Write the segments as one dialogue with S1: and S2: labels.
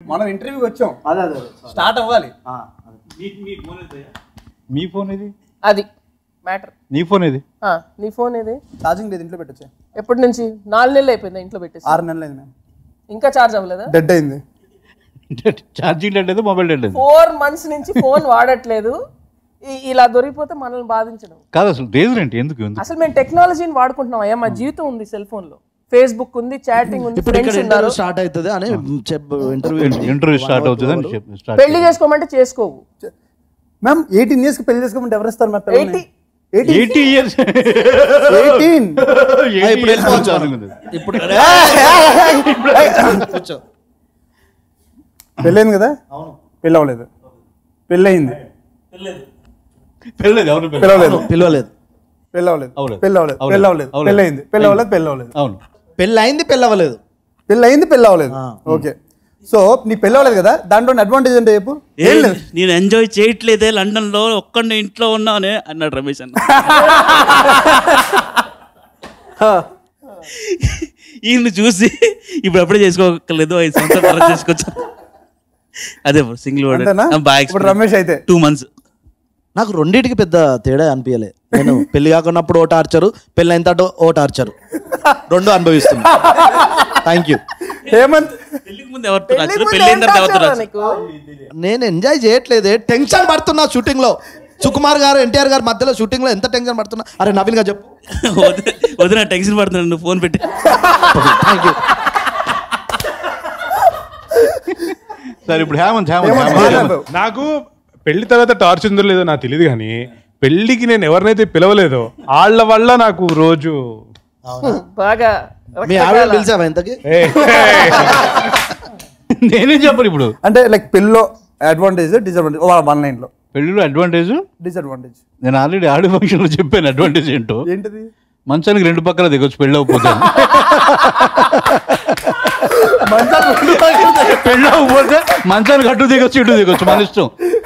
S1: మనం ఇంటర్వ్యూకి వచ్చాం
S2: అదే అదే
S1: స్టార్ట్ అవ్వాలి
S3: మీ ఫోన్ ఇది
S4: అది మ్యాటర్
S3: నీ ఫోన్ ఇది
S4: నీ ఫోన్ ఏది
S1: ఛార్జింగ్ లేదు ఇంట్లో పెట్టొచ్చా
S4: ఎప్పటి నుంచి నాలుగు నెలలు అయిపోయింది ఇంట్లో పెట్టేసి
S1: ఆరు నెలలు అయింది మ్యామ్
S4: ఇంకా చార్జ్ అవ్వలేదా
S1: డెడ్ అయింది
S3: ఛార్జింగ్ లేదు మొబైల్ లేదు
S4: ఫోర్ మంత్స్ నుంచి ఫోన్ వాడట్లేదు ఈ- ఇలా దొరికిపోతే మనల్ని బాధించడం
S3: కాదు అసలు రీజన్ ఏంటి ఎందుకు ఎందుకు
S4: అసలు మేము టెక్నాలజీని వాడుకుంటున్నాం అయ్యా మా జీవితం ఉంది సెల్ ఫోన్ లో ఫేస్బుక్ ఉంది చాటింగ్ ఉంది
S2: ఇప్పుడు ఇక్కడ
S4: ఫ్రెండ్స్ ఉన్నారు
S2: ఇంటర్వ్యూ స్టార్ట్ అవుతుంది అని చెప్ ఇంటర్వ్యూ
S3: ఇంటర్వ్యూ స్టార్ట్ అవుతుంది అని చెప్పి స్టార్ట్
S4: పెళ్లి చేసుకోమంటే చేసుకోవు
S1: మ్యామ్ ఎయిటీన్ ఇయర్స్ కి పెళ్లి చేసుకోమంటే ఎవరు ఇస్తారు ma'am
S4: eighty
S3: eighty years
S1: eighteen
S2: ఇప్పుడు వెళ్ళిపోవచ్చు. ఇప్పుడు కూర్చో
S1: పెళ్ళైంది కదా పెళ్ళి అవ్వలేదు పెళ్ళి అయింది
S3: పెళ్ళలేదు ఎవరు పెళ్ళి
S1: పెళ్ళి అవ్వలేదు
S2: పిలవలేదు
S1: పెళ్ళి అవ్వలేదు
S3: అవ్వలేదు.
S1: పెళ్ళి అవ్వలేదు
S3: అవ్వలేదు.
S1: పెళ్ళి అవ్వలేదు
S3: అవ్వలేదు.
S1: పెళ్ళి అయింది పెళ్ళి అవ్వలేదు పెళ్ళి అవ్వలేదు
S3: అవును
S2: పెళ్ళి అయింది పెళ్ళి అవ్వలేదు
S1: పెళ్ళి అయింది పెళ్ళి అవ్వలేదు ఓకే సో నీకు పెళ్ళి అవ్వలేదు కదా దాంట్లో అడ్వాంటేజ్ అంటే చెప్పు
S5: ఏ, నేను ఎంజాయ్ చేయట్లేదే లండన్ లో ఒక్కడిని ఇంట్లో ఉన్నానే అన్నాడు రమేష్ అన్న ఈయన్ని చూసి ఇప్పుడు అప్పుడే చేసుకోలేదు ఐదు సంవత్సరాలు తర్వాత చేసుకోవచ్చు అదే సింగిల్
S1: అంతేనా
S5: బాగా
S1: ఇప్పుడు రమేష్ అయితే
S5: టూ మంత్స్
S2: నాకు రెండింటికి పెద్ద తేడా అనిపించలే నేను పెళ్లి కాకున్నప్పుడు ఓ టార్చరు పెళ్ళి అయిన తర్వాత ఓ టార్చరు రెండు అనుభవిస్తున్నా థ్యాంక్ యూ
S1: హేమంత్
S5: పెళ్లికి ముందు ఎవరితో రాచారు పెళ్లి అయిన తర్వాత ఎవరితో రాచారు
S4: నీకు
S2: నేను ఎంజాయ్ చేయట్లేదే టెన్షన్ పడుతున్నా షూటింగ్ లో సుకుమార్ గారు ఎన్టీఆర్ గారు మధ్యలో షూటింగ్ లో ఎంత టెన్షన్ పడుతున్నా అరే నవీన్ గారు చెప్పు
S5: వదిన- వదిన టెన్షన్ పడుతున్నాను నువ్వు ఫోన్ పెట్టి
S2: థ్యాంక్ యూ
S3: సరే ఇప్పుడు హేమంత్ హేమంత్
S1: హేమంత్
S3: హేమంత్
S1: హేమంత్.
S6: నాకు పెళ్లి తర్వాత టార్చ్ ఉందో లేదో నాకు తెలియదు కానీ పెళ్లికి నేను ఎవరినైతే పిలవలేదో వాళ్ళ వల్ల నాకు రోజు
S4: బాగా
S2: మీ ఆవిడ పిలిచావా ఇంతకి
S6: ఏ,
S3: నేనేం చెప్పను ఇప్పుడు
S1: అంటే లైక్ పెళ్ళిలో అడ్వాంటేజ్ డిసడ్వాంటేజ్ వన్ లైన్ లో
S3: పెళ్ళిలో అడ్వాంటేజ్
S1: డిసడ్వాంటేజ్
S3: నేను ఆల్రెడీ ఆడియో ఫంక్షన్ లో చెప్పాను అడ్వాంటేజ్ ఏంటో
S1: ఏంటిది
S3: మంచానికి రెండు పక్కల దిగొచ్చు పెళ్ళి అవ్వకపోతే పెళ్ళి అవ్వకపోతే మంచానికి అటు దిగొచ్చు ఇటు దిగొచ్చు మన ఇష్టం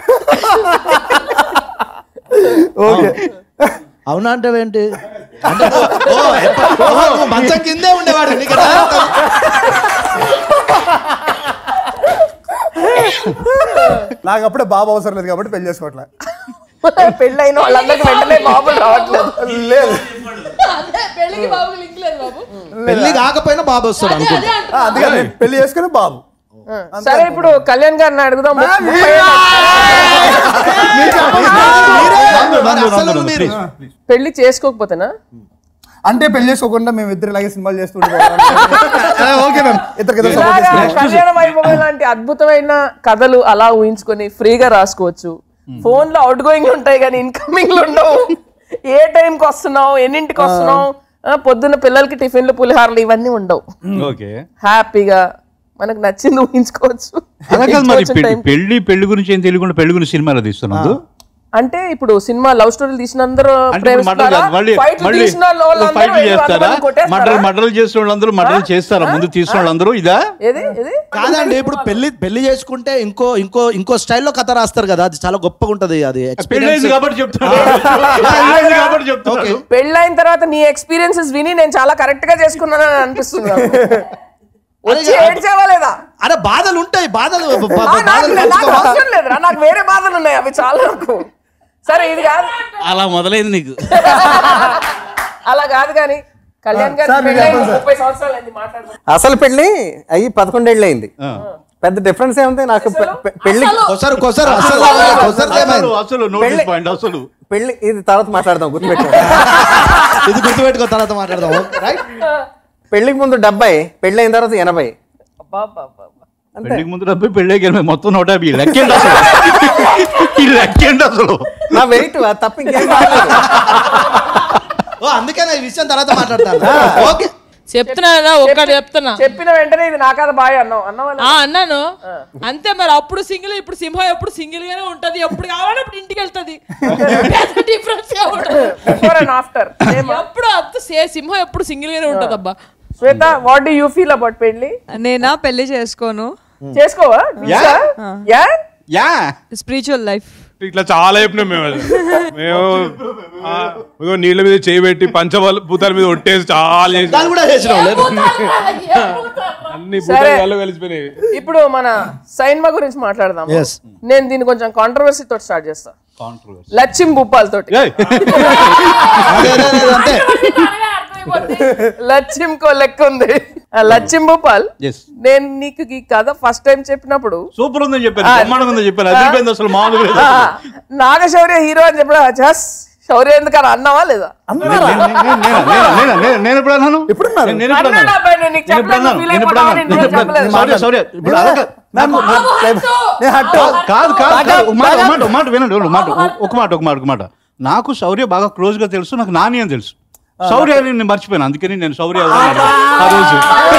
S1: ఓకే
S2: అవునా అంటే ఏంటి అంటే ఓ, ఎప్ప- ఓహో, నువ్వు మంచం కిందే ఉండేవాడు నీకు ఎట్లా తెలుస్తుంది?
S1: నాకు అప్పుడే బాబు అవసరం లేదు కాబట్టి పెళ్లి చేసుకోవట్లే
S4: పెళ్ళైన వాళ్ళందరికీ వెంటనే బాబులు రావట్లేదు
S1: లేదు
S7: పెళ్ళికి బాబుకి లింక్ లేదు బాబు
S2: పెళ్లి కాకపోయినా బాబు వస్తాడు అనుకో
S7: అదే
S1: ఆ, అందుకని పెళ్లి చేసుకుని బాబు
S4: సరే ఇప్పుడు కళ్యాణ్ గారిని అడుగుదాం ముప్పై ఏళ్ళు
S2: అసలు మీరు
S4: పెళ్లి చేసుకోకపోతేనా
S1: అంటే పెళ్లి చేసుకోకుండా మేము ఇద్దరు ఇలాగే సినిమాలు చేస్తుంటే ఓకే మ్యామ్ ఇద్దరికి ఇద్దరు support
S4: ఇలాగా
S1: చేసుకుంటాం.
S4: కళ్యాణ వైభవం లాంటి అద్భుతమైన కథలు అలా ఊహించుకొని ఫ్రీగా రాసుకోవచ్చు ఫోన్ లో అవుట్ గోయింగ్ ఉంటాయి కానీ ఇన్కమింగ్ ఉండవు ఏ టైంకి వస్తున్నావు ఎన్నింటికి వస్తున్నావు ఆ, పొద్దున్న పిల్లలకి టిఫిన్లు పులిహారలు ఇవన్నీ ఉండవు
S3: ఓకే
S4: హ్యాపీగా మనకు నచ్చింది ఊహించుకోవచ్చు
S3: అలా కాదు మరి
S4: ఇష్టం వచ్చిన
S3: పెళ్లి-
S4: time కి.
S3: పెళ్లి పెళ్లి గురించి ఏం తెలియకుండా పెళ్లి గురించి సినిమాలో తీస్తున్నది
S4: అంటే ఇప్పుడు సినిమా లవ్ స్టోరీలు తీసినందరూ
S3: అంటే ఇప్పుడు మర్డర్ కాదు, మళ్ళీ మళ్ళీ ఫైట్లు చేస్తారా మర్డర్ మర్డర్లు చేసిన వాళ్ళందరూ మర్డర్లు చేస్తారా ముందు తీసిన వాళ్ళందరూ ఇదా
S4: ఏది ఏది
S2: కాదండి ఇప్పుడు పెళ్లి పెళ్లి చేసుకుంటే ఇంకో ఇంకో ఇంకో స్టైల్లో కథ రాస్తారు కదా అది చాలా గొప్పగా ఉంటది అది
S3: పెళ్ళైంది కాబట్టి చెప్తున్నా పెళ్ళైంది కాబట్టి చెప్తున్నా
S4: పెళ్ళైన తర్వాత నీ ఎక్స్పీరియన్సెస్ విని నేను చాలా కరెక్ట్ గా చేసుకున్నానని అనిపిస్తుంది నాకు. వచ్చి ఏడ్చేవా లేదా
S2: అరే బాధలు ఉంటాయి బాధలు బ- బ-
S4: ఆ, నాకు
S2: బాధలు
S4: లే- నాకు
S2: పంచుకోవా?
S4: అవసరం లేదురా నాకు వేరే బాధలు ఉన్నాయి అవి చాలా నాకు సరే ఇది కాదు
S5: అలా మొదలైంది నీకు
S4: అలా కాదు కానీ కళ్యాణ్ గారు
S1: సార్, మీరు
S4: పెళ్ళైన
S1: చెప్పండి సార్.
S4: ముప్పై సంవత్సరాలు అయింది మాట్లాడదాం
S8: అసలు పెళ్లి అయ్యి పదకొండేళ్ళు అయింది పెద్ద డిఫరెన్స్ ఏముంది నాకు పె- పె- పెళ్లి
S2: కొసరు కొసరు అసలు కొసరు
S3: అసలు
S2: ఏమైంది?
S3: అసలు నోటీస్ పాయింట్ అసలు
S8: పెళ్లి ఇది తర్వాత మాట్లాడదాం గుర్తుపెట్టు
S2: ఇది గుర్తుపెట్టుకో తర్వాత మాట్లాడదాం రైట్
S8: పెళ్లికి ముందు డెబ్బై పెళ్లి అయిన తర్వాత ఎనభై
S4: అబ్బా, అబ్బా, అబ్బా, అబ్బా.
S3: పెళ్లికి ముందు డెబ్బై పెళ్ళి మొత్తం నూట యాభై ఈ లెక్కేంటి అసలు ఈ లెక్కేంటి అసలు
S8: నా వెయిట్ తప్ప ఇంకేం కాదు
S2: ఓ అందుకనే ఈ విషయం తర్వాత మాట్లాడతాను ఓకే
S7: చెప్తున్నా కదా ఒక్కటి చెప్తున్నా
S4: చెప్పిన వెంటనే ఇది నాకాద బాయ్ అన్నావు అన్నావా
S7: ఆ అన్నాను అంతే మరి అప్పుడు సింగిల్ ఇప్పుడు సింహం ఎప్పుడు సింగిల్ గానే ఉంటది ఎప్పుడు కావాలంటే అప్పుడు ఇంటికి వెళ్తది డిఫరెన్స్
S4: బిఫోర్ అండ్ ఆఫ్టర్
S7: ఎప్పుడు అంత సే- సింహం ఎప్పుడు సింగిల్ గానే ఉంటది అబ్బా
S4: Shweta what do you feel about పెళ్లి
S9: నేనా పెళ్లి చేసుకోను
S4: చేసుకోవా
S3: yeah
S4: yeah
S3: yeah
S9: spiritual life
S6: ఇట్లా చాలా చెప్పినాం మేము అది. మేము ఆ, ఇగో నీళ్ళ మీద చేయి పెట్టి పంచబల భూతాల మీద ఒట్టేసి చాలా చేసి
S2: దాన్ని కూడా చేసినాం లేదు
S6: అన్ని భూతాలు కలిసిపోయినాయి
S4: ఇప్పుడు మన సైన్మా గురించి మాట్లాడదాం
S2: Yes.
S4: నేను దీన్ని కొంచెం కాంట్రవర్సీ తోటి స్టార్ట్ చేస్తా
S3: కాంట్రవర్సీ
S4: లచ్చిం భూపాల్ తోటి
S2: అదే, అదే, అదే, అంతే
S4: లచ్చిం కో లెక్క ఉంది ఆ లచ్చిం భూపాల్
S3: Yes.
S4: నేను నీకు ఈ కథ ఫస్ట్ టైం చెప్పినప్పుడు
S3: సూపర్ ఉందని చెప్పాను బ్రహ్మాండంగా ఉందని చెప్పాను అదిరిపోయింది అసలు మామూలుగా లేదు
S4: ఆ, నాగశౌర్య హీరో అని చెప్పిన జస్ శౌర్య ఎందుకని అన్నావా లేదా
S3: నేను- నేను- నేను- నేను- నేను- నేను- నేను ఎప్పుడు అన్నాను
S1: ఎప్పుడన్నారు?
S3: నేను- నేను ఎప్పుడు
S4: అన్నాడు
S3: అన్నాను?
S4: అబ్బాయి, నేను నీకు
S3: నేను ఎప్పుడు
S4: చెప్పలేదు,
S3: అన్నాను?
S4: feel
S3: నేను ఎప్పుడు
S4: అయిపోతావని
S3: అన్నాను?
S4: నేను
S3: నేను ఎప్పుడు
S4: చెప్పలేదు.
S3: అన్నాను? Sorry, sorry. ఇప్పుడు అడగ-
S1: మ్యామ్, నేను హట్టు.
S3: కాదు కాదు కాదు ఒక మాట ఒక మాట ఒక మాట వినండి ఒక మాట ఒక మాట ఒక మాట ఒక మాట నాకు శౌర్య బాగా క్లోజ్ గా తెలుసు నాకు నాని అని తెలుసు శౌర్య అని నేను మర్చిపోయాను అందుకని నేను శౌర్య ఎవరు అన్నాను ఆ రోజు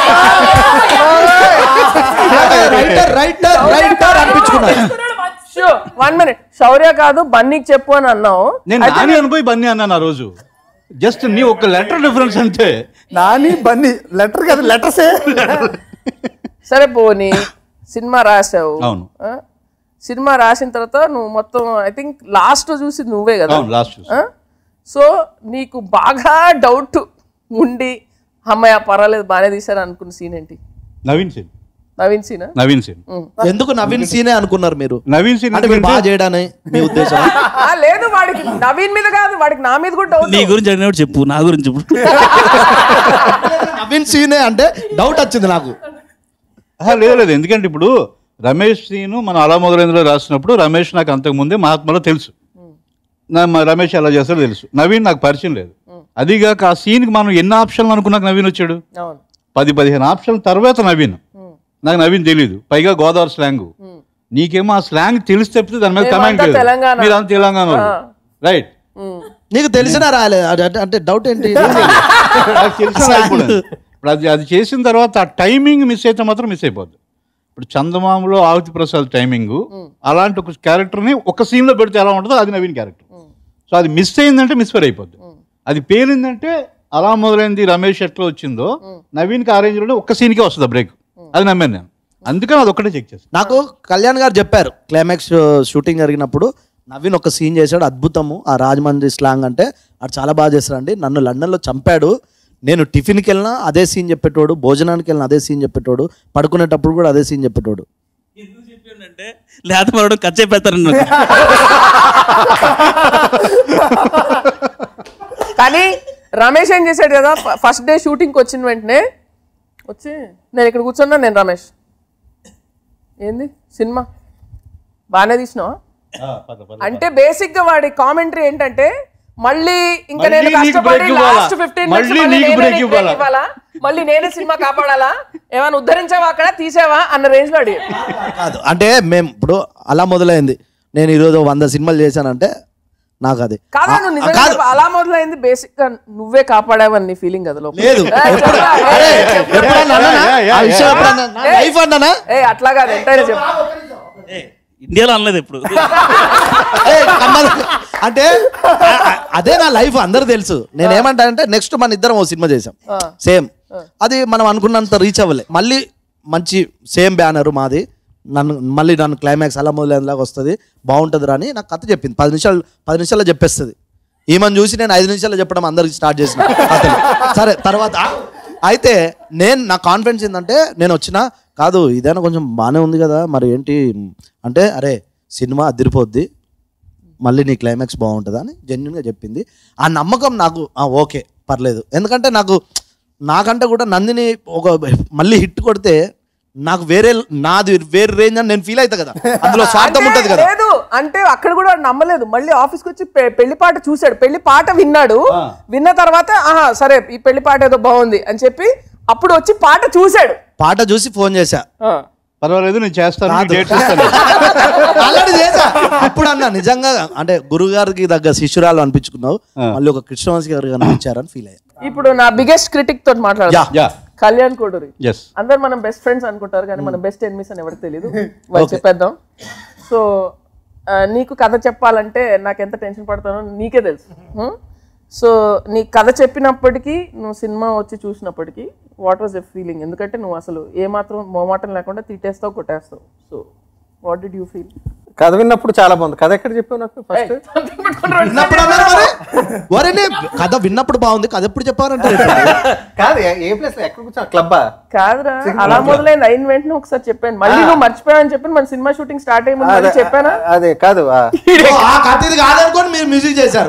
S2: రైటర్ రైటర్ రైటర్ అనిపించుకున్నారు
S4: వన్ మినిట్ శౌర్య కాదు బన్నీకి చెప్పు అని అన్నావు
S3: నేను నాని అనుపోయి బన్నీ అన్నాను ఆ రోజు జస్ట్ నీ ఒక లెటర్ డిఫరెన్స్ అంతే
S1: నాని బన్నీ లెటర్ కదా లెటర్సే
S4: సరే పోనీ సినిమా రాసావు
S3: అవును.
S4: ఆ? సినిమా రాసిన తర్వాత నువ్వు మొత్తం ఐ థింక్ లాస్ట్ చూసి నువ్వే కదా
S3: అవును లాస్ట్ చూసి
S4: ఆ? సో నీకు బాగా డౌట్ ఉండి అమ్మాయి పర్వాలేదు బాగానే తీశారు అనుకున్న సీన్ ఏంటి
S3: Naveen scene
S4: Naveen scene
S3: Naveen scene
S2: ఎందుకు నవీన్ సీనే అనుకున్నారు మీరు
S3: నవీన్ సీన్
S2: అంటే మీరు బాగా చేయడాని మీ ఉద్దేశం
S4: లేదు వాడికి నవీన్ మీద కాదు వాడికి నా మీద కూడా డౌట్
S5: నీ గురించి అడిగినప్పుడు చెప్పు నా గురించి చెప్పు
S2: నవీన్ సీనే అంటే డౌట్ వచ్చింది నాకు
S3: ఆహా, లేదు లేదు ఎందుకంటే ఇప్పుడు రమేష్ సీను మన అలా మొదలైందిలో రాసినప్పుడు రమేష్ నాకు అంతకు ముందే మహాత్మలో తెలుసు నా మా రమేష్ ఎలా చేస్తాడో తెలుసు నవీన్ నాకు పరిచయం లేదు అదిగాక ఆ సీన్కి మనం ఎన్ని ఆప్షన్లు అనుకున్నాక నవీన్ వచ్చాడు
S4: అవును
S3: పది పదిహేను ఆప్షన్ల తర్వాత నవీన్ నాకు నవీన్ తెలియదు పైగా గోదావరి స్లాంగ్ నీకేమో ఆ స్లాంగ్ తెలిసి తప్పితే దాని మీద
S4: మేమంతా
S3: కమాండ్ లేదు
S4: తెలంగాణ.
S3: మీరు అంత తెలంగాణ రైట్
S2: నీకు తెలిసినా రాలేదు అది- అంటే- అంటే డౌట్ ఏంటి
S3: నాకు తెలిసిన అయిపోయింది. ఇప్పుడు అది అది చేసిన తర్వాత ఆ టైమింగ్ మిస్ అయితే మాత్రం మిస్ అయిపోద్ది ఇప్పుడు చందమామలో ఆవతి ప్రసాద్ టైమింగ్ అలాంటి ఒక క్యారెక్టర్ని ఒక scene లో పెడితే ఎలా ఉంటుందో అది నవీన్ క్యారెక్టర్ సో అది మిస్ అయిందంటే మిస్ఫైర్ అయిపోద్ది అది పేలిందంటే అలా మొదలైంది రమేష్ ఎట్లా వచ్చిందో నవీన్కి ఆ రేంజ్లోనే ఒక్క సీన్కే వస్తుంది బ్రేక్ అది నమ్మాను నేను అందుకని అది ఒక్కటే చెక్ చేస్తాను
S2: నాకు కళ్యాణ్ గారు చెప్పారు క్లైమాక్స్ షూటింగ్ జరిగినప్పుడు నవీన్ ఒక సీన్ చేశాడు అద్భుతము ఆ రాజమండ్రి స్లాంగ్ అంటే అది చాలా బాగా చేస్తాడండి నన్ను లండన్లో చంపాడు నేను టిఫిన్కి వెళ్ళినా అదే సీన్ చెప్పేటోడు భోజనానికి వెళ్ళినా అదే సీన్ చెప్పేటోడు పడుకునేటప్పుడు కూడా అదే సీన్ చెప్పేటోడు
S5: ఎందుకు చెప్పానంటే లేకపోతే మరొకటి ఖర్చు అయిపోతారు
S4: కానీ రమేష్ ఏం చేశాడు కదా ఫస్ట్ డే షూటింగ్కి వచ్చిన వెంటనే వచ్చి నేను ఇక్కడ కూర్చున్నా నేను రమేష్ ఏంది సినిమా బాగానే తీసినావా అంటే బేసిక్ గా వాడి కామెంటరీ ఏంటంటే మళ్ళీ ఇంకా నేను
S3: మళ్ళీ నీకు
S4: కష్టపడి
S3: break ఇవ్వాలా?
S4: లాస్ట్ ఫిఫ్టీన్
S3: మళ్ళీ నీకు break ఇవ్వాలా?
S4: ఇవ్వాలా మళ్ళీ నేనే సినిమా కాపాడాలా ఏమైనా ఉద్ధరించావా అక్కడ తీసావా అన్న రేంజ్ లో అడిగాడు
S2: కాదు అంటే మేము ఇప్పుడు అలా మొదలైంది నేను ఈరోజు వంద సినిమాలు చేశానంటే నాకు అది
S4: కాదా నువ్వు
S2: ఆ,
S4: నిజంగా
S2: కాదు
S4: చెప్పు, అలా మొదలైంది బేసిక్ గా నువ్వే కాపాడావని నీ ఫీలింగ్ కదా లోపల.
S2: లేదు
S4: ఏయ్,
S2: ఎప్పుడు-
S4: చెప్పరా?
S2: అరే,
S4: ఏయ్, చెప్పరా?
S2: ఎప్పుడన్నా అన్నానా? ఆ విషయం ఎప్పుడన్నా నా
S4: ఏయ్.
S2: లైఫ్ అన్నానా
S4: ఏ అట్లా కాదు ఎంతైనా చెప్పు
S5: ఇండియాలో అనలేదు ఇప్పుడు
S2: ఏయ్, కమ్మలు. అంటే ఆ- ఆ- అదే నా లైఫ్ అందరు తెలుసు నేను ఏమంటా అంటే నెక్స్ట్ మన ఇద్దరం ఓ సినిమా చేసాం సేమ్ అది మనం అనుకున్నంత రీచ్ అవ్వలే మళ్ళీ మంచి సేమ్ బ్యానర్ మాది నన్ను మళ్ళీ నన్ను క్లైమాక్స్ అలా మొదలైనలాగా వస్తుంది బాగుంటుంది అని నాకు కథ చెప్పింది పది నిమిషాలు పది నిమిషాల్లో చెప్పేస్తుంది ఈమెను చూసి నేను ఐదు నిమిషాల్లో చెప్పడం అందరికి స్టార్ట్ చేసిన కథలు సరే తర్వాత అయితే నేను నా కాన్ఫిడెన్స్ ఏంటంటే నేను వచ్చిన కాదు ఇదైనా కొంచెం బాగానే ఉంది కదా మరి ఏంటి అంటే అరే సినిమా అదిరిపోద్ది మళ్ళీ నీ క్లైమాక్స్ బాగుంటుందా అని జెన్యున్గా చెప్పింది ఆ నమ్మకం నాకు ఆ, ఓకే పర్లేదు ఎందుకంటే నాకు నాకంటే కూడా నందిని ఒక మళ్ళీ హిట్ కొడితే నాకు వేరే నాది వేరే రేంజ్ అని నేను ఫీల్ అవుతా కదా అందులో స్వార్థం
S4: అంటే
S2: ఉంటుంది కదా
S4: లేదు అంటే అక్కడ కూడా వాడు నమ్మలేదు మళ్ళీ ఆఫీస్కి వచ్చి పె- పెళ్లి పాట చూశాడు పెళ్లి పాట విన్నాడు విన్న తర్వాత ఆహా సరే ఈ పెళ్లి పాట ఏదో బాగుంది అని చెప్పి అప్పుడు వచ్చి పాట చూశాడు
S2: పాట చూసి ఫోన్ చేశా
S4: ఆ.
S3: పర్వాలేదు నేను చేస్తాను
S2: కాదు.
S3: డేట్స్ ఇస్తాను
S2: ఆల్రెడీ చేశా అప్పుడు అన్న నిజంగా అంటే గురుగారికి దగ్గర శిష్యురాలు అనిపించుకున్నావు మళ్ళీ ఒక కృష్ణవంశీ గారు కనిపించారని ఫీల్ అయ్యా
S4: ఇప్పుడు నా బిగ్గెస్ట్ క్రిటిక్ తోటి మాట్లాడదా
S3: యా
S4: కళ్యాణ్ కోడూరి
S3: ఎస్
S4: అందరు మనం బెస్ట్ ఫ్రెండ్స్ అనుకుంటారు కానీ మనం బెస్ట్ ఎనిమిస్ అని ఎవరికి తెలియదు వాళ్ళు చెప్పేద్దాం సో నీకు కథ చెప్పాలంటే నాకు ఎంత టెన్షన్ పడతానో నీకే తెలుసు హ్మ్? సో నీ కథ చెప్పినప్పటికీ నువ్వు సినిమా వచ్చి చూసినప్పటికీ వాట్ వాజ్ ఎ ఫీలింగ్ ఎందుకంటే నువ్వు అసలు ఏమాత్రం మోమాటం లేకుండా తిట్టేస్తావు కొట్టేస్తావు so what did you feel
S8: కథ విన్నప్పుడు చాలా బాగుంది కథ ఎక్కడ చెప్పావు నాకు ఫస్ట్
S2: విన్నప్పుడు అన్నారు మరి వరేనే కథ విన్నప్పుడు బాగుంది కథ ఎప్పుడు చెప్పారంటే
S8: కాదు ఏ- ఏ ప్లేస్ లో ఎక్కడ కూర్చో క్లబ్బా
S4: కాదురా అలా మొదలైంది అయిన వెంటనే ఒకసారి చెప్పాను మళ్ళీ నువ్వు మర్చిపోయావని చెప్పి మన సినిమా షూటింగ్ స్టార్ట్ అయ్యి ముందు మళ్ళీ చెప్పానా
S8: అదే కాదు ఆ.
S2: ఆ కథ ఇది కాదనుకోని మీరు మ్యూజిక్ చేశారు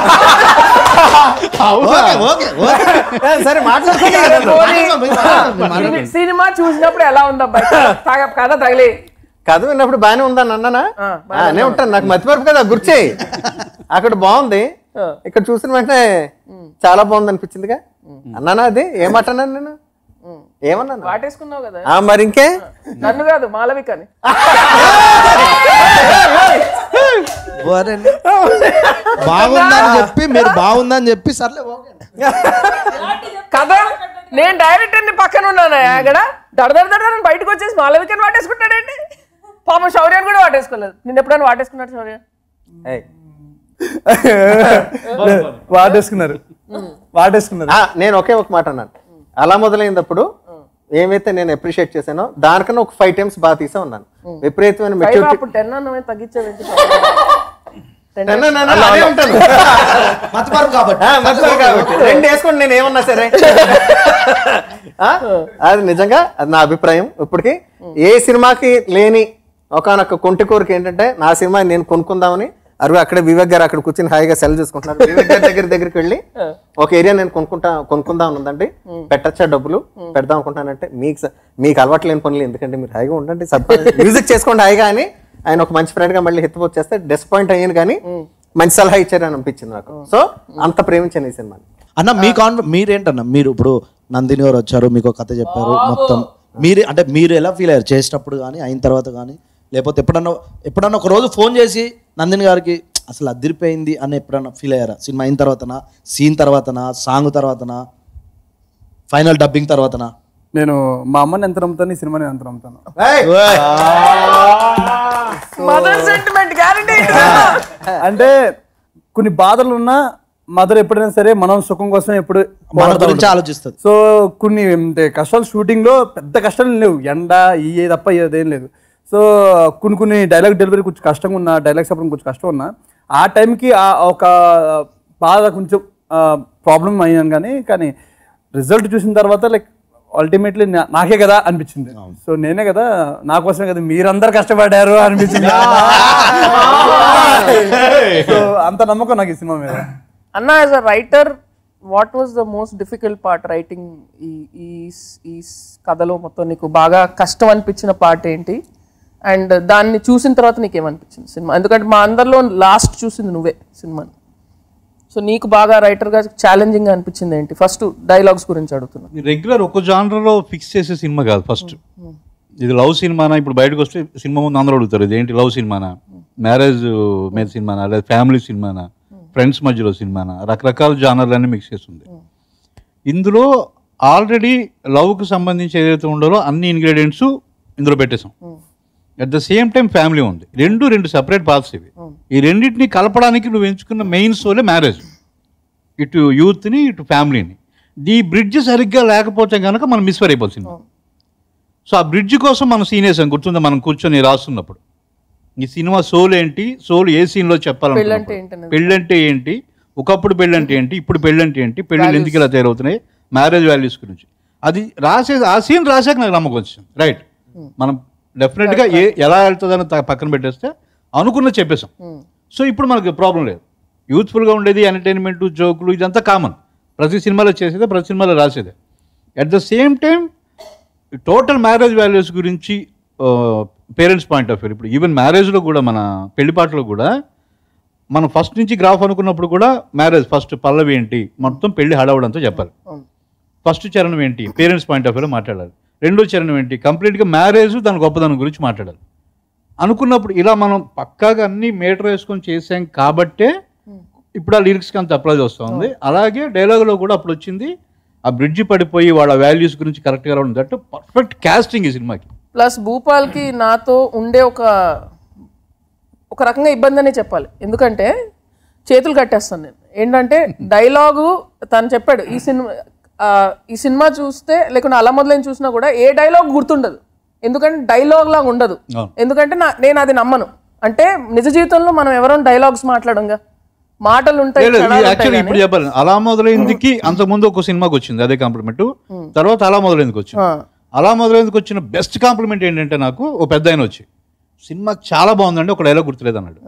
S2: ఓకే, ఓకే, ఓకే.
S8: సరే మాట్లాడుకుంటే
S4: పోనీ.
S2: మాట్లాడండి.
S4: సిని- సినిమా చూసినప్పుడు ఎలా ఉంది అబ్బాయి తాగ- కథ తగిలి
S8: కథ విన్నప్పుడు బాగానే ఉందని అన్నానా
S4: ఆ,
S8: ఆ, అనే ఉంటాను నాకు మతిమరుపు కదా గుర్చేయి అక్కడ బాగుంది ఇక్కడ చూసిన వెంటనే చాలా బాగుంది అనిపించిందిగా అన్నానా అది ఏమంటున్నాను నేను ఏమన్నాను
S4: వాటేసుకున్నావు కదా
S8: ఆ, మరి ఇంకే
S4: నన్ను కాదు మాలవికని
S2: వరేనే. బాగుందని చెప్పి మీరు బాగుందని చెప్పి సర్లే ఓకే
S4: కథ నేను డైరెక్టర్ ని పక్కన ఉన్నాను అక్కడ దడ దడ దడ అని బయటకు వచ్చేసి మాలవికని వాటేసుకుంటాడండి పాపం శౌర్యాన్ని కూడా వాటేసుకోలేదు నిన్న ఎప్పుడైనా వాటేసుకున్నాడు శౌర్య
S8: ఏయ్.
S1: వాటేసుకున్నారు వాటేసుకున్నారు
S8: ఆ, నేను ఒకే ఒక మాట అన్నాను అలా మొదలైనప్పుడు ఏమైతే నేను అప్రిషియేట్ చేశానో దానికన్నా ఒక ఫైవ్ టైమ్స్ బాగా తీసా ఉన్నాను విపరీతమైన
S4: పైగా
S8: మెచ్యూరిటీ
S4: అప్పుడు టెన్ అన్నమే తగ్గించావేంటి
S8: అదే ఉంటాను
S2: మతపరం కాబట్టి
S8: ఆ, మర్చిపోయాను కాబట్టి. రెండు వేసుకోండి నేను ఏమన్నా సరే ఆ, అది నిజంగా అది నా అభిప్రాయం ఇప్పటికి ఏ సినిమాకి లేని ఒకనొక కొంటి కోరిక ఏంటంటే నా సినిమా నేను కొనుక్కుందామని అరుగు అక్కడ వివేక్ గారు అక్కడ కూర్చొని హాయిగా సెల్ చేసుకుంటున్నారు వివేక్ గారి దగ్గర దగ్గరికి వెళ్ళి ఒక ఏరియా నేను కొనుక్కుంటా కొనుక్కుందాం ఉందండి పెట్టచ్చా డబ్బులు పెడదాం అనుకుంటానంటే మీకు స- మీకు అలవాటు లేని పనులు ఎందుకంటే మీరు హాయిగా ఉండండి మ్యూజిక్ చేసుకోండి హాయిగా అని ఆయన ఒక మంచి ఫ్రెండ్ గా మళ్ళీ హితపోత్ చేస్తే డిసప్పాయింట్ అయ్యాను కానీ మంచి సలహా ఇచ్చారని అనిపించింది నాకు సో అంత ప్రేమించాను ఈ సినిమాని
S2: అన్న మీ కాన్ మీరేంటన్న మీరు ఇప్పుడు నందిని గారు వచ్చారు మీకు ఒక కథ చెప్పారు మొత్తం మీరే అంటే మీరు ఎలా ఫీల్ అయ్యారు చేసేటప్పుడు కానీ అయిన తర్వాత కానీ లేకపోతే ఎప్పుడన్నా ఎప్పుడన్నా ఒక రోజు ఫోన్ చేసి నందిని గారికి అసలు అదిరిపోయింది అని ఎప్పుడన్నా ఫీల్ అయ్యారా సినిమా అయిన తర్వాతనా సీన్ తర్వాతనా సాంగ్ తర్వాతనా ఫైనల్ డబ్బింగ్ తర్వాతనా
S1: నేను మా అమ్మని ఎంత నమ్ముతాను ఈ సినిమాని ఎంత నమ్ముతాను
S4: మదర్ సెంటిమెంట్ గ్యారంటీ
S1: అంటే కొన్ని బాధలు ఉన్నా మదర్ ఎప్పుడైనా సరే మనం సుఖం కోసం ఎప్పుడు
S2: మన
S1: పోరాడుతూ
S2: గురించి
S1: ఉంటుంది.
S2: ఆలోచిస్తుంది
S1: సో కొన్ని అంటే కష్టాలు షూటింగ్ లో పెద్ద కష్టాలు లేవు ఎండ ఇయ్యే తప్ప ఏదేం లేదు సో కొన్ని కొన్ని డైలాగ్ డెలివరీ కొంచెం కష్టంగా ఉన్నా డైలాగ్స్ చెప్పడం కొంచెం కష్టం ఉన్నా ఆ టైంకి ఆ ఒక బాధ కొంచెం ప్రాబ్లం అయ్యాను కానీ కానీ రిజల్ట్ చూసిన తర్వాత లైక్ అల్టిమేట్లీ నాకే కదా అనిపించింది సో నేనే కదా నా కోసమే కదా మీరందరు కష్టపడ్డారు అనిపించింది సో అంత నమ్మకం నాకు ఈ సినిమా మీద
S4: అన్న as a writer what was the most difficult part writing ఈ ఈ ఈ కథలో మొత్తం నీకు బాగా కష్టం అనిపించిన పార్ట్ ఏంటి అండ్ దాన్ని చూసిన తర్వాత నీకు ఏమనిపించింది సినిమా ఎందుకంటే మా అందరిలో లాస్ట్ చూసింది నువ్వే సినిమాని సో నీకు బాగా రైటర్గా ఛాలెంజింగ్ అనిపించింది ఏంటి ఫస్ట్ డైలాగ్స్ గురించి అడుగుతున్నా
S3: రెగ్యులర్ ఒక జానర్లో ఫిక్స్ చేసే సినిమా కాదు ఫస్ట్ ఇది లవ్ సినిమానా ఇప్పుడు బయటకు వస్తే సినిమా ముందు అందరూ అడుగుతారు ఇది ఏంటి లవ్ సినిమానా మ్యారేజ్ మీద సినిమానా లేదా ఫ్యామిలీ సినిమానా ఫ్రెండ్స్ మధ్యలో సినిమానా రకరకాల జానర్లన్నీ మిక్స్ చేస్తుంది ఇందులో ఆల్రెడీ లవ్కి సంబంధించి ఏదైతే ఉండాలో అన్ని ఇంగ్రీడియంట్స్ ఇందులో పెట్టేసాం at the same time family ఉంది రెండు రెండు సెపరేట్ పార్ట్స్ ఇవి ఈ రెండింటిని కలపడానికి నువ్వు ఎంచుకున్న మెయిన్ సోలే మ్యారేజ్ ఇటు యూత్ని ఇటు ఫ్యామిలీని ఈ బ్రిడ్జ్ సరిగ్గా లేకపోతే కనుక మనం మిస్ఫర్ అయిపోతుంది సో ఆ బ్రిడ్జ్ కోసం మనం సీన్ వేసాం గుర్తుందా మనం కూర్చొని రాస్తున్నప్పుడు ఈ సినిమా సోల్ ఏంటి సోల్ ఏ సీన్లో
S4: పెళ్ళంటే ఏంటనేది.
S3: చెప్పాలంటే పెళ్ళంటే ఏంటి ఒకప్పుడు పెళ్ళంటే ఏంటి ఇప్పుడు పెళ్ళంటే ఏంటి పెళ్ళిళ్ళు ఎందుకు ఇలా తయారవుతున్నాయి మ్యారేజ్ వాల్యూస్ గురించి అది రాసే ఆ సీన్ రాసాక నాకు నమ్మకం వచ్చింది రైట్ మనం డెఫినెట్గా ఏ ఎలా వెళ్తుందని త- పక్కన పెట్టేస్తే అనుకున్న చెప్పేసాం సో ఇప్పుడు మనకి ప్రాబ్లం లేదు యూత్ఫుల్గా ఉండేది ఎంటర్టైన్మెంట్ జోకులు ఇదంతా కామన్ ప్రతి సినిమాలో చేసేదే ప్రతి సినిమాలో రాసేదే at the same time total marriage values గురించి పేరెంట్స్ పాయింట్ ఆఫ్ వ్యూ ఇప్పుడు ఈవెన్ మ్యారేజ్లో కూడా మన పెళ్లిపాటలో కూడా మనం ఫస్ట్ నుంచి గ్రాఫ్ అనుకున్నప్పుడు కూడా మ్యారేజ్ ఫస్ట్ పల్లవి ఏంటి మొత్తం పెళ్లి హడావుడంతో చెప్పాలి ఫస్ట్ చరణం ఏంటి పేరెంట్స్ పాయింట్ ఆఫ్ వ్యూలో మాట్లాడాలి రెండో చరణం ఏంటి కంప్లీట్గా మ్యారేజ్ దాని గొప్పదనం గురించి మాట్లాడాలి అనుకున్నప్పుడు ఇలా మనం పక్కాగా అన్ని మీటర్ వేసుకొని చేసాం కాబట్టే ఇప్పుడు ఆ లిరిక్స్కి అంత అప్లై వస్తుంది అలాగే డైలాగ్లో కూడా అప్పుడు వచ్చింది ఆ బ్రిడ్జి పడిపోయి వాళ్ళ వాల్యూస్ గురించి కరెక్ట్గా రావడం దట్ పర్ఫెక్ట్ కాస్టింగ్ ఈ సినిమాకి
S4: ప్లస్ భూపాల్కి నాతో ఉండే ఒక ఒక రకంగా ఇబ్బంది అనే చెప్పాలి ఎందుకంటే చేతులు కట్టేస్తాను నేను ఏంటంటే డైలాగు తను చెప్పాడు ఈ సినిమా ఆ, ఈ సినిమా చూస్తే లేకుంటే అలా మొదలైన చూసినా కూడా ఏ డైలాగ్ గుర్తుండదు ఎందుకంటే డైలాగ్ లాగా ఉండదు
S3: అవును.
S4: ఎందుకంటే నా నేను అది నమ్మను అంటే నిజ జీవితంలో మనం ఎవరో డైలాగ్స్ మాట్లాడంగా మాటలు ఉంటాయి
S3: లేదు,
S4: క్షణాలు
S3: ఇది
S4: ఉంటాయి
S3: యాక్చువల్లీ ఇప్పుడు
S4: కానీ-
S3: చెప్పాలి అలా మొదలైందికి అంత ముందు ఒక సినిమాకి వచ్చింది అదే కాంప్లిమెంట్ తర్వాత అలా మొదలైందికి వచ్చింది
S4: ఆ.
S3: అలా మొదలైందికి వచ్చిన బెస్ట్ కాంప్లిమెంట్ ఏంటంటే నాకు ఓ పెద్ద ఆయన వచ్చి సినిమా చాలా బాగుందండి ఒక డైలాగ్ గుర్తులేదు అన్నాడు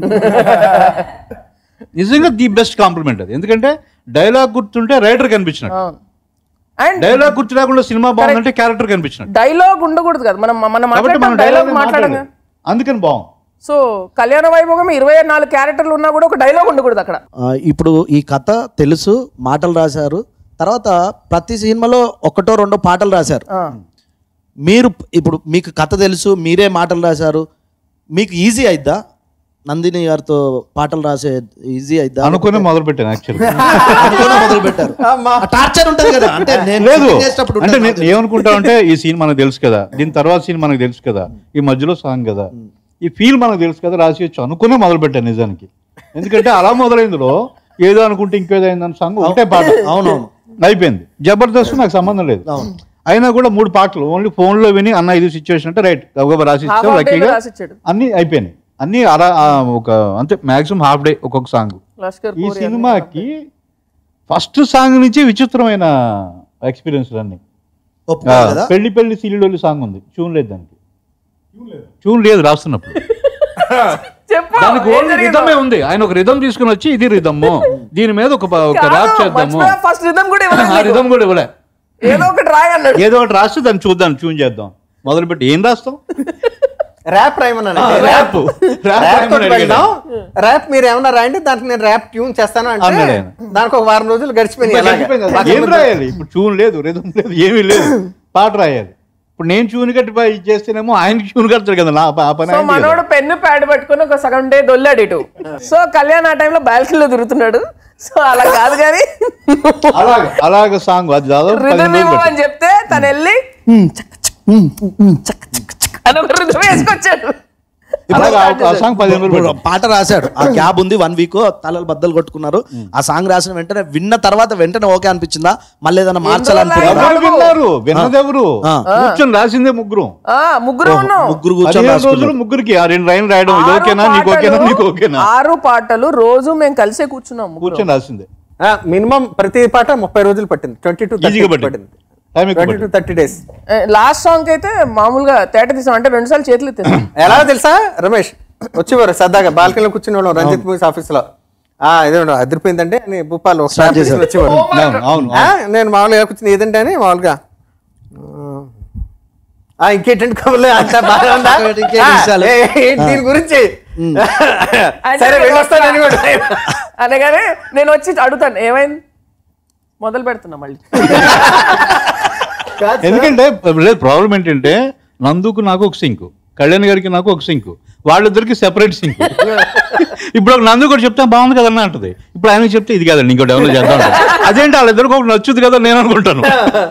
S3: నిజంగా ది బెస్ట్ కాంప్లిమెంట్ అది ఎందుకంటే డైలాగ్ గుర్తుంటే రైటర్ కనిపించినట్టు
S4: అవును అండ్
S3: డైలాగ్ గుర్తు లేకుండా సినిమా బాగుందంటే క్యారెక్టర్ కనిపించినట్టు
S4: డైలాగ్ ఉండకూడదు కదా మనం మనం
S3: కాబట్టి మనం
S4: డైలాగ్
S3: డైలాగ్
S4: మాట్లాడంగా
S3: మాట్లాడాలి అందుకని బాగుంది
S4: సో కళ్యాణ వైభోగం ఇరవై నాలుగు క్యారెక్టర్లు ఉన్నా కూడా ఒక డైలాగ్ ఉండకూడదు అక్కడ
S2: ఆ, ఇప్పుడు ఈ కథ తెలుసు మాటలు రాశారు తర్వాత ప్రతి సినిమాలో ఒకటో రెండో పాటలు రాశారు
S4: ఆ.
S2: మీరు ఇప్పుడు మీకు కథ తెలుసు మీరే మాటలు రాశారు మీకు ఈజీ అయిద్దా నందిని గారితో పాటలు రాసే ఈజీ అయిద్దా
S3: అనుకునే మొదలు పెట్టాను యాక్చువల్లీ
S2: అనుకునే మొదలు పెట్టారు టార్చర్ ఉంటది కదా అంటే నేను
S3: లేదు
S2: shooting చేసేటప్పుడు
S3: అంటే
S2: ఉంటది.
S3: నేను ఏమనుకుంటా అంటే ఈ సీన్ మనకు తెలుసు కదా దీని తర్వాత సీన్ మనకు తెలుసు కదా ఈ మధ్యలో సాంగ్ కదా ఈ ఫీల్ మనకు తెలుసు కదా రాసేయచ్చు అనుకునే మొదలు పెట్టాను నిజానికి ఎందుకంటే అలా మొదలైందిలో ఏదో అనుకుంటే ఇంకేదో అయిందని సాంగ్ ఒకటే పాట
S2: అవునవును.
S3: అయిపోయింది జబర్దస్త్ నాకు సంబంధం లేదు అయినా కూడా మూడు పాటలు ఓన్లీ ఫోన్ లో విని అన్న ఇది సిచ్యువేషన్ అంటే రైట్ గబగబా రాసి
S4: Half
S3: ఇచ్చాం
S4: of day లో
S3: లక్కీగా
S4: రాసిచ్చాడు.
S3: అన్ని అయిపోయినాయి అన్ని అలా ఆ, ఒక అంతే మాక్సిమం హాఫ్ డే ఒక్కొక్క సాంగ్
S4: లష్కర్
S3: ఈ
S4: పూరి అని.
S3: సినిమాకి ఫస్ట్ సాంగ్ నుంచి విచిత్రమైన ఎక్స్పీరియన్స్ అన్ని
S2: ఒప్పుకోవాలి కదా
S3: పెళ్లి పెళ్లి సీలిడోలి సాంగ్ ఉంది ట్యూన్ లేదు దానికి ట్యూన్ లేదు రాస్తున్నప్పుడు
S4: చెప్పు
S3: దానికి
S4: ఏం
S3: ఓన్లీ
S4: జరిగిందో?
S3: రిధమే ఉంది ఆయన ఒక రిధం తీసుకుని వచ్చి ఇది రిధమ్ దీని మీద ఒక ప- ఒక ర్యాప్ చేద్దాము
S4: ఫస్ట్ రిధం కూడా ఇవ్వలేదు
S3: ఆ
S4: నీకు.
S3: రిధం కూడా ఇవ్వలే
S4: ఏదో ఒకటి రాయి అన్నాడు
S3: ఏదో ఒకటి రాస్తే దాన్ని చూద్దాం ట్యూన్ చేద్దాం మొదలు పెట్టి ఏం రాస్తాం
S8: ర్యాప్ రాయమన్నాను
S3: ర్యాప్
S8: ర్యాప్ తోటి వెళ్దాం ర్యాప్ మీరు ఏమన్నా రాయండి దానికి నేను ర్యాప్ ట్యూన్ చేస్తాను అంటే
S3: అన్నాడు ఆయన.
S8: దానికి ఒక వారం రోజులు గడిచిపోయింది అలాగే.
S3: ఏం రాయాలి ఇప్పుడు ట్యూన్ లేదు రిధం లేదు ఏమీ లేదు పాట రాయాలి ఇప్పుడు నేను ట్యూన్ కట్టి పై చేస్తేనేమో ఆయన ట్యూన్ కడతాడు కదా నా ఆ పని
S4: సో
S3: ఆయనది కదా.
S4: మనోడు పెన్ను ప్యాడ్ పట్టుకొని ఒక సగం డే దొల్లాడు ఇటు సో కళ్యాణ్ ఆ టైంలో బాల్కనీలో తిరుగుతున్నాడు సో అలా కాదు కానీ
S3: అలాగ అలాగ సాంగ్ అది దాదాపు
S4: రిధం
S3: పదిహేను రోజులు
S4: ఇవ్వమని చెప్తే తను వెళ్ళి అని ఒక రిధం వేసుకొచ్చాడు
S3: అలాగా ఆ- ఆ సాంగ్ పదిహేను రోజులు
S2: ఇప్పుడు
S3: పెట్టాం.
S2: పాట రాశాడు ఆ క్యాబ్ ఉంది వన్ వీక్ తలలు బద్దలు కొట్టుకున్నారు ఆ సాంగ్ రాసిన వెంటనే విన్న తర్వాత వెంటనే ఓకే అనిపించిందా మళ్ళీ ఏదైనా మార్చాలనుకుంటున్నా
S3: ఎవరు విన్నారు విన్నది ఎవరు
S2: ఆ.
S3: కూర్చొని రాసిందే ముగ్గురు
S4: ఆ ముగ్గురు ఉన్నాం
S2: ముగ్గురు కూర్చొని
S3: పదిహేను రోజులు
S2: రాసుకున్నారు
S3: ముగ్గురికి ఆ రెండు లైన్ రాయడం ఇది
S4: ఆరు
S3: ఓకేనా నీకు ఓకేనా
S4: పాటలు-
S3: నీకు ఓకేనా
S4: ఆరు పాటలు రోజు మేము కలిసే కూర్చున్నాం ముగ్గురు.
S3: కూర్చొని రాసిందే
S8: మినిమం ప్రతి పాట ముప్పై రోజులు పట్టింది ట్వంటీ టు
S3: ఈజీగా పట్టింది టైం ఎక్కువ
S8: ట్వంటీ టు
S3: పట్టింది.
S8: థర్టీ డేస్
S4: లాస్ట్ సాంగ్ అయితే మామూలుగా తేట తీసాం అంటే రెండు సార్లు చేతులు ఎత్తేసాం
S8: ఎలా తెలుసా రమేష్ వచ్చేవారు సరదాగా బాల్కనీలో కూర్చుని వాళ్ళం రంజిత్ మూవీస్ ఆఫీస్ లో ఆ ఇదే అదిరిపోయిందంటే అని భూపాల్ ఒక
S2: Start చేశారు.
S8: వచ్చేవారు
S3: అవును అవును
S8: ఆ, నేను మామూలుగా కూర్చుని ఏదంటే అని మామూలుగా ఆ ఇంకేంటంటే కబుర్లు అంతా బాగా ఉందా
S2: ఇంకేంటి
S8: ఆ,
S2: విషయాలు?
S8: ఏ, ఏ, దీని గురించి
S4: అంటే
S8: సరే
S4: నేను
S8: వెళ్ళొస్తానని కూడా
S4: అనగానే నేను వచ్చి అడుగుతాను ఏమైంది మొదలు పెడుతున్నా మళ్ళీ
S3: ఎందుకంటే లేదు ప్రాబ్లం ఏంటంటే నందుకు నాకు ఒక సింక్ కళ్యాణ్ గారికి నాకు ఒక సింక్ వాళ్ళిద్దరికి సెపరేట్ సింక్ ఇప్పుడు ఒక నందు కూడా చెప్తే బాగుంది కదన్నా అంటది ఇప్పుడు ఆయనకి చెప్తే ఇది కదండి ఇంకో డెవలప్ చేద్దాం అంటది. అదేంటి వాళ్ళిద్దరికి ఒకటి నచ్చుది కదా నేను అనుకుంటాను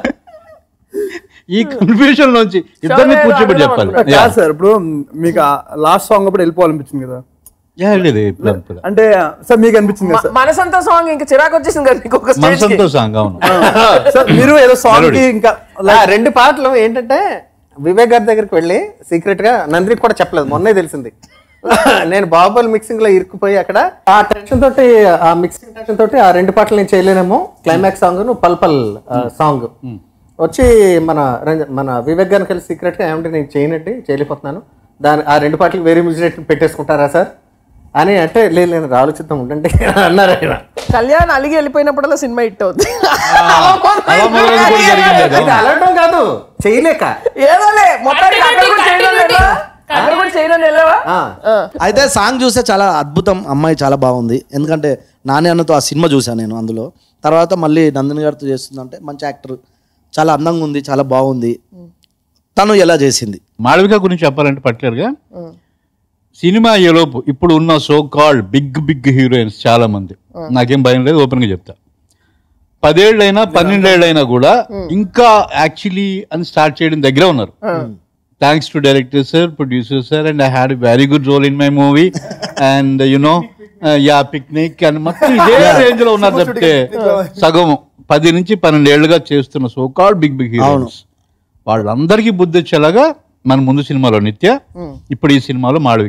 S3: ఈ కన్ఫ్యూజన్ నుంచి ఇద్దరిని
S4: సరే,
S3: కూర్చోబెట్టి
S4: అడుగుదాం
S3: చెప్పాలి
S4: అనుకున్నా.
S1: కాదు సార్ ఇప్పుడు మీకు లాస్ట్ సాంగ్ అప్పుడు వెళ్ళిపోవాలనిపించింది కదా
S3: యా, లేదు ఇప్పుడు ఇప్పుడు.
S1: అంటే సార్ మీకు అనిపించింది కదా సార్
S4: మనసంతా సాంగ్ ఇంకా చిరాకు వచ్చేసింది కదా మీకు ఒక స్టేజ్
S3: మనసంతో సాంగ్ అవును
S1: సార్ మీరు ఏదో సాంగ్ కి
S3: Melody.
S1: ఇంకా
S8: ఆ, రెండు పాటలు ఏంటంటే వివేక్ గారి దగ్గరికి వెళ్ళి సీక్రెట్ గా నందినికి కూడా చెప్పలేదు మొన్నే తెలిసింది నేను బాహుబలి మిక్సింగ్ లో ఇరుక్కుపోయి అక్కడ ఆ టెన్షన్ తోటి ఆ మిక్సింగ్ టెన్షన్ తోటి ఆ రెండు పాటలు నేను చేయలేనేమో క్లైమాక్స్ సాంగ్ పల్ పల్ సాంగ్ వచ్చి మన రంజ- మన వివేక్ గారిని కలిసి సీక్రెట్ గా ఏమంటే నేను చేయనండి చేయలేకపోతున్నాను దాని ఆ రెండు పాటలు వేరే మ్యూజిక్ పెట్టేసుకుంటారా సార్ అని అంటే లేదు లేదు ఆలోచిద్దాం ఉండండి అన్నారు ఆయన
S4: కళ్యాణ్ అలిగి వెళ్ళిపోయినప్పుడల్లా సినిమా హిట్ అవుతుంది
S3: అలా మొదలైంది కూడా జరిగింది అది.
S8: ఇది అలగడం కాదు చేయలేక
S4: ఏదోలే మొత్తానికి అక్కడ కూడా చేయడం లేదా? అక్కడ కూడా చేయడం వెళ్ళావా
S8: ఆ.
S4: ఆ.
S2: అయితే సాంగ్ చూస్తే చాలా అద్భుతం అమ్మాయి చాలా బాగుంది ఎందుకంటే నాని అన్నతో ఆ సినిమా చూసాను నేను అందులో తర్వాత మళ్ళీ నందిని గారితో చేస్తుందంటే మంచి యాక్టర్ చాలా అందంగా ఉంది చాలా బాగుంది తను ఎలా చేసింది
S3: మాళవిక గురించి చెప్పాలంటే పర్టికులర్ గా సినిమా అయ్యేలోపు ఇప్పుడు ఉన్న so called big big heroines చాలా మంది నాకేం భయం లేదు ఓపెన్ గా చెప్తా పదేళ్ళైనా పన్నెండేళ్ళైనా కూడా ఇంకా యాక్చువల్లీ అని స్టార్ట్ చేయడం దగ్గర ఉన్నారు thanks to director sir producer sir and I had very good role in my movie and you know yeah picnic అని మొత్తం ఇదే రేంజ్ లో ఉన్నారు చెప్తే సగం పది నుంచి పన్నెండేళ్లుగా చేస్తున్న so called big big heroines వాళ్ళందరికీ బుద్ధి వచ్చేలాగా మన ముందు సినిమాలో నిత్య ఇప్పుడు ఈ సినిమాలో మాళవిక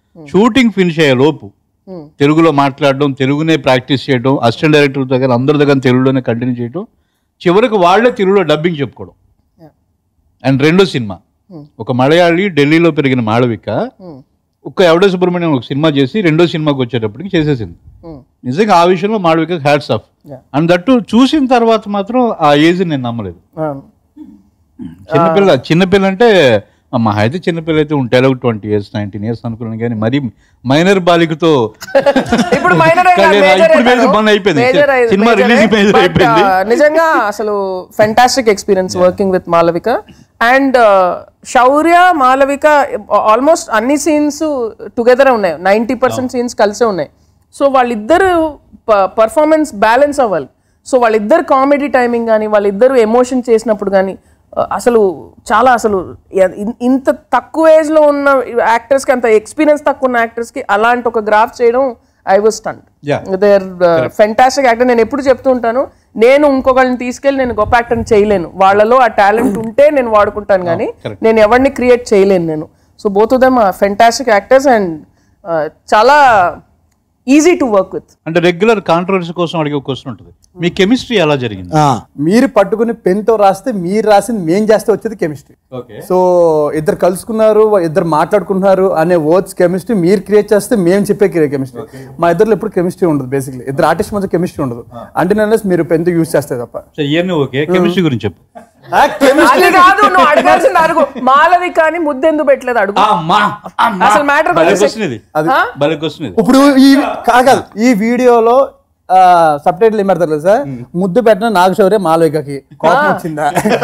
S3: షూటింగ్ ఫినిష్ అయ్యే లోపు తెలుగులో మాట్లాడడం తెలుగునే ప్రాక్టీస్ చేయడం అసిస్టెంట్ డైరెక్టర్ దగ్గర అందరి దగ్గర తెలుగులోనే కంటిన్యూ చేయడం చివరికి వాళ్ళే తెలుగులో డబ్బింగ్ చెప్పుకోవడం అండ్ రెండో సినిమా ఒక మలయాళి ఢిల్లీలో పెరిగిన మాళవిక ఒక్క ఎవడో సుబ్రహ్మణ్యం ఒక సినిమా చేసి రెండో సినిమాకి వచ్చేటప్పటికి చేసేసింది నిజంగా ఆ విషయంలో Malavika hats off and that చూసిన తర్వాత మాత్రం ఆ ఏజ్ నేను నమ్మలేదు చిన్నపిల్ల చిన్నపిల్ల అంటే మా అయితే చిన్నపిల్ల అయితే ఉంటాయి ఒక ట్వంటీ ఇయర్స్ నైన్టీన్ ఇయర్స్ అనుకున్నాను కానీ మరి మైనర్ బాలికతో
S4: ఇప్పుడు మైనర్
S3: కళ్యాణ్ ఇప్పుడు major పని అయిపోయింది సినిమా రిలీజ్ మేజర్ అయిపోయింది
S4: నిజంగా అసలు fantastic experience working with Malavika and Shaurya Malavika almost అన్ని సీన్స్ టుగెదర్ ఉన్నాయి నైంటీ పర్సెంట్ సీన్స్ కలిసే ఉన్నాయి సో వాళ్ళిద్దరు పర్ఫార్మెన్స్ బ్యాలెన్స్ అవ్వాలి సో వాళ్ళిద్దరు కామెడీ టైమింగ్ కానీ వాళ్ళిద్దరు ఎమోషన్ చేసినప్పుడు కానీ అసలు చాలా అసలు ఎ- ఇన్- ఇంత తక్కువ ఏజ్ లో ఉన్న యాక్టర్స్ కి అంత ఎక్స్పీరియన్స్ తక్కువ ఉన్న యాక్టర్స్ కి అలాంటి ఒక గ్రాఫ్ చేయడం I was stunned
S3: Yeah.
S4: They're fantastic actor నేను ఎప్పుడు చెప్తూ ఉంటాను నేను ఇంకొకళ్ళని తీసుకెళ్ళి నేను గొప్ప యాక్టర్ని చేయలేను వాళ్ళలో ఆ టాలెంట్ ఉంటే నేను వాడుకుంటాను కానీ నేను ఎవరిని క్రియేట్ చేయలేను నేను so both them fantastic actors and చాలా ఈజీ టు వర్క్ విత్
S3: అంటే రెగ్యులర్ కాంట్రవర్సీ కోసం అడిగే క్వశ్చన్ ఉంటుంది మీ కెమిస్ట్రీ ఎలా జరిగింది
S2: ఆ,
S1: మీరు పట్టుకుని పెన్తో రాస్తే మీరు రాసింది మేం చేస్తే వచ్చేది కెమిస్ట్రీ సో ఇద్దరు కలుసుకున్నారు ఇద్దరు మాట్లాడుకుంటున్నారు అనే వర్డ్స్ కెమిస్ట్రీ మీరు క్రియేట్ చేస్తే మేము చెప్పే కెమిస్ట్రీ మా ఇద్దరు ఎప్పుడు కెమిస్ట్రీ ఉండదు బేసిక్లీ ఇద్దరు ఆర్టిస్ట్ మధ్య కెమిస్ట్రీ ఉండదు అంటే నేను మీరు పెన్తో యూజ్ చేస్తే తప్ప
S3: సో ఇవన్నీ ఓకే కెమిస్ట్రీ గురించి చెప్పు
S4: అది కాదు నువ్వు అడగాల్సింది అడుగు మాలవిక అని ముద్దెందుకు పెట్టలేదు అడుగు అసలు మ్యాటర్
S3: భలే క్వశ్చన్ ఇది భలే క్వశ్చన్ ఇది
S1: ఇప్పుడు ఈ కాదు ఈ వీడియోలో సబ్ టైటిల్ ఏం పెడతారు తెలుసా ముద్దు పెట్టిన నాగశౌర్య మాలవికకి కోపం వచ్చిందా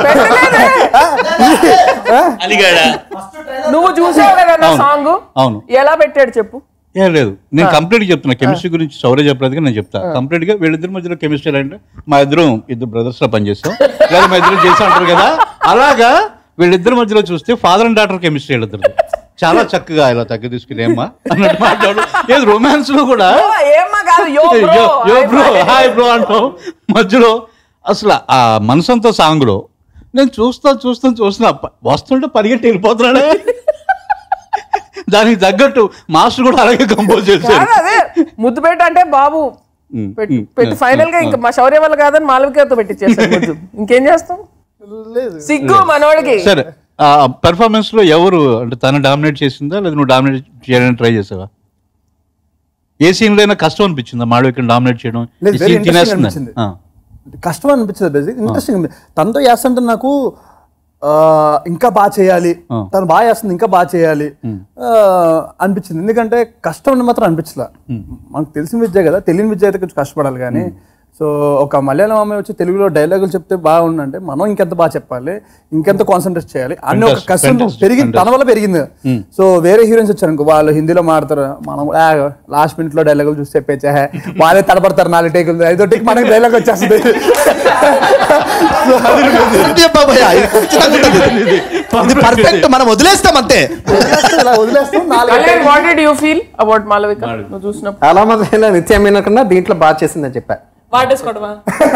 S5: అలిగాడా
S4: నువ్వు చూసావు కదా నా
S3: అవును.
S4: సాంగ్
S3: అవును
S4: ఎలా పెట్టాడు చెప్పు
S3: ఏం లేదు నేను కంప్లీట్ చెప్తున్నా కెమిస్ట్రీ గురించి సౌర్య చెప్పలేదు కానీ నేను చెప్తా కంప్లీట్ గా వీళ్ళిద్దరి మధ్యలో కెమిస్ట్రీ ఎలా అంటే మా ఇద్దరం ఇద్దరు బ్రదర్స్ లో పనిచేస్తాం లేదా మా ఇద్దరం చేసి అంటారు కదా అలాగా వీళ్ళిద్దరి మధ్యలో చూస్తే ఫాదర్ అండ్ డాటర్ కెమిస్ట్రీ వీళ్ళిద్దరు చాలా చక్కగా ఇలా తగ్గి తీసుకుని ఏమ్మా అన్నట్టు మాట్లాడు ఏది రొమాన్స్ లో కూడా
S4: ఓ, ఏమ్మా కాదు యో బ్రో
S3: యో యో బ్రో హాయ్ బ్రో అంటాం మధ్యలో అసలు ఆ మనసంతో సాంగ్ లో నేను చూస్తా చూస్తా చూస్తున్నా ప- వస్తుంటే పరిగెట్టి వెళ్ళిపోతున్నాడే దానికి తగ్గట్టు మాస్టర్ కూడా అలాగే కంపోజ్ చేశారు
S4: కాదు అదే ముద్దు పెట్ట అంటే బాబు
S3: ఉమ్,
S4: పెట్టి
S3: ఉమ్,
S4: పెట్టి
S3: ఉమ్,
S4: ఫైనల్ గా
S3: ఉమ్,
S4: ఇంకా మా శౌర్య వల్ల కాదని మాలవికతో పెట్టించేస్తాం ముద్దు ఇంకేం చేస్తాం సిగ్గు మనోడికి
S3: సరే ఆ పెర్ఫార్మెన్స్ లో ఎవరు అంటే తను డామినేట్ చేసిందా లేదా నువ్వు డామినేట్ చేయాలని ట్రై చేసావా ఏ సీన్ లో అయినా కష్టం అనిపించిందా మాడు ఇక్కడ డామినేట్ చేయడం
S1: లేదు
S3: ఈ
S1: వెరీ
S3: scene
S1: ఇంట్రెస్టింగ్
S3: తినేస్తుందా?
S1: అనిపించింది
S3: ఆ.
S1: కష్టం అనిపించదు బేసిక్ ఇంట్రెస్టింగ్ తనతో చేస్తుంటే నాకు ఆ, ఇంకా బాగా చేయాలి
S3: ఆ.
S1: తను బాగా చేస్తుంది ఇంకా బాగా చేయాలి ఆ, అనిపించింది ఎందుకంటే కష్టం అని మాత్రం అనిపించలే మనకు తెలిసిన విద్య కదా తెలియని విద్య అయితే కొంచెం కష్టపడాలి కానీ సో ఒక మలయాళం అమ్మాయి వచ్చి తెలుగులో డైలాగులు చెప్తే బాగుండంటే మనం ఇంకెంత బాగా చెప్పాలి ఇంకెంత కాన్సన్ట్రేట్ చేయాలి అన్ని ఒక
S3: Fantastic,
S1: కష్టం
S3: fantastic,
S1: పెరిగింది తన వల్ల పెరిగింది సో వేరే హీరోయిన్స్ వచ్చారు అనుకో వాళ్ళు హిందీలో మాడతారు మనం లాస్ట్ మినిట్ లో డైలాగులు చూసి చెప్పేచ్చా వాళ్ళే తడబడతారు నాలుగు టేకులు ఐదో టేక్ మనకి డైలాగ్ వచ్చేస్తుంది
S2: ఇది బాబాయ్, ఇది ఖచ్చితంగా ఉంటుంది ఇది. ఇది పర్ఫెక్ట్ మనం వదిలేస్తాం అంతే
S1: ఇలా వదిలేస్తాం నాలుగు
S4: Kalyan what did you feel about Malavika నువ్వు చూసినప్పుడు
S8: చాలా మంది నిత్యం మీన కన్నా దీంట్లో బాగా చేసిందని చెప్పా
S7: వాటేసుకోవడమా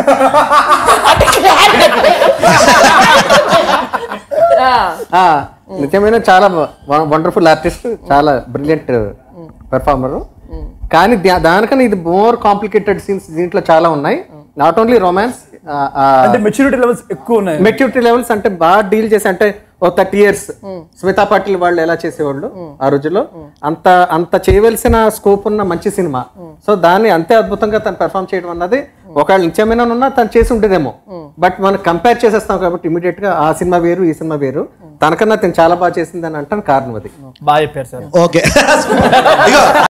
S8: ఆ, నిత్యమైన చాలా వండర్ఫుల్ ఆర్టిస్ట్ చాలా బ్రిలియంట్ పెర్ఫార్మర్ కానీ దా- దానికన్నా ఇది మోర్ కాంప్లికేటెడ్ సీన్స్ దీంట్లో చాలా ఉన్నాయి నాట్ ఓన్లీ రొమాన్స్
S1: అంటే మెచ్యూరిటీ లెవెల్స్ ఎక్కువ ఉన్నాయి
S8: మెచ్యూరిటీ లెవెల్స్ అంటే బాగా డీల్ చేసి అంటే ఓ థర్టీ ఇయర్స్ స్మితా పాటిల్ వాళ్ళు ఎలా చేసేవాళ్ళు ఆ రోజుల్లో అంత అంత చేయవలసిన స్కోప్ ఉన్న మంచి సినిమా సో దాన్ని అంతే అద్భుతంగా తను పెర్ఫామ్ చేయడం అన్నది ఒకవేళ నిత్యమైన ఉన్నా తను చేసి ఉండేదేమో బట్ మనం కంపేర్ చేసేస్తాం కాబట్టి ఇమీడియట్ గా ఆ సినిమా వేరు ఈ సినిమా వేరు తనకన్నా తను చాలా బాగా చేసిందని అంటాను కారణం అది
S1: బాగా చెప్పారు సార్
S2: ఓకే ఇగో